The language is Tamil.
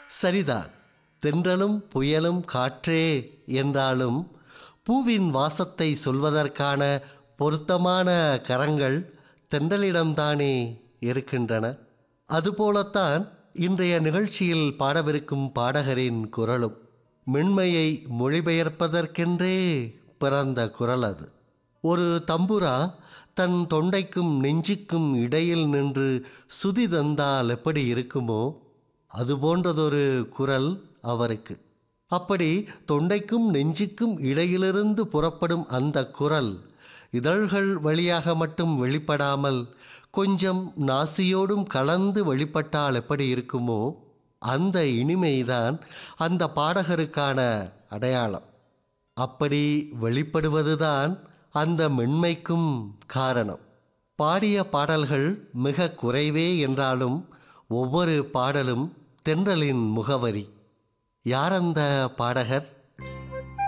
சரிதான் தென்றலும் புயலும் காற்றே என்றாலும் பூவின் வாசத்தை சொல்வதற்கான பொருத்தமான கரங்கள் தென்றலிடம்தானே இருக்கின்றன அதுபோலத்தான் இன்றைய நிகழ்ச்சியில் பாடவிருக்கும் பாடகரின் குரலும் மென்மையை மொழிபெயர்ப்பதற்கென்றே பிறந்த குரல் அது ஒரு தம்புரா தன் தொண்டைக்கும் நெஞ்சுக்கும் இடையில் நின்று சுதி தந்தால் எப்படி இருக்குமோ அது போன்றதொரு குரல் அவருக்கு அப்படி தொண்டைக்கும் நெஞ்சுக்கும் இடையிலிருந்து புறப்படும் அந்த குரல் இதழ்கள் வழியாக மட்டும் வெளிப்படாமல் கொஞ்சம் நாசியோடும் கலந்து வெளிப்பட்டால் எப்படி இருக்குமோ அந்த இனிமைதான் அந்த பாடகருக்கான அடையாளம் அப்படி வெளிப்படுவதுதான் அந்த மென்மைக்கும் காரணம் பாடிய பாடல்கள் மிக குறைவே என்றாலும் ஒவ்வொரு பாடலும் தென்றலின் முகவரி யார் அந்த பாடகர்